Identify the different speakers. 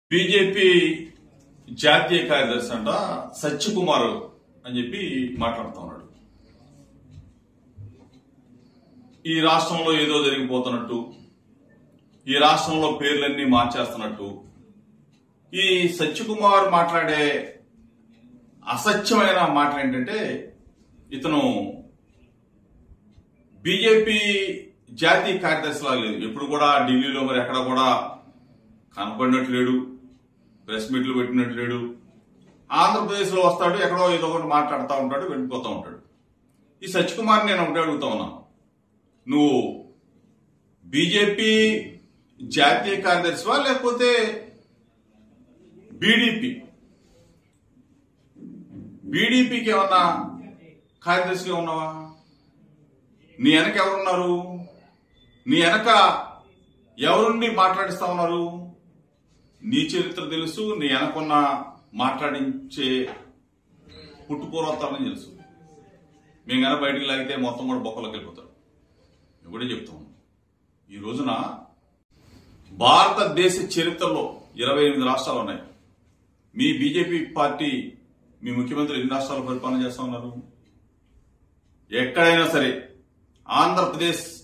Speaker 1: BJP జాతీయ కార్యదర్శి అంట సత్యకుమార్ అని చెప్పి మాట్లాడుతా ఉన్నాడు ఈ రాష్ట్రంలో ఏదో జరిగిపోతున్నట్టు ఈ రాష్ట్రంలో పేర్లన్నీ మార్చేస్తున్నట్టు ఈ సత్యకుమార్ మాట్లాడే అసత్యమైన మాట ఏంటంటే ఇతను బీజేపీ జాతీయ కార్యదర్శి లాగా లేదు ఎప్పుడు కూడా ఢిల్లీలో మరి ఎక్కడ కూడా కనపడినట్టు లేడు ప్రెస్ మీట్లు పెట్టినట్టు లేడు ఆంధ్రప్రదేశ్ లో వస్తాడు ఎక్కడో ఏదో ఒకటి మాట్లాడుతూ ఉంటాడు వెళ్ళిపోతూ ఉంటాడు ఈ సత్యకుమార్ నేను ఒకటి అడుగుతా ఉన్నా నువ్వు బీజేపీ జాతీయ కార్యదర్శివా లేకపోతే బీడీపీ బీడీపీకి ఏమన్నా కార్యదర్శిగా ఉన్నావా నీ వెనక ఎవరున్నారు నీ వెనక ఎవరుండి మాట్లాడిస్తా ఉన్నారు నీ చరిత్ర తెలుసు నీ వెనకున్న మాట్లాడించే పుట్టుపూర్వతరం తెలుసు మేము కనుక బయటికి లాగితే మొత్తం కూడా బొక్కలోకి వెళ్ళిపోతారు నేను కూడా చెప్తాను ఈ రోజున భారతదేశ చరిత్రలో ఇరవై ఎనిమిది రాష్ట్రాలు ఉన్నాయి మీ బీజేపీ పార్టీ మీ ముఖ్యమంత్రి ఎన్ని రాష్ట్రాలు పరిపాలన చేస్తా ఉన్నారు ఎక్కడైనా సరే ఆంధ్రప్రదేశ్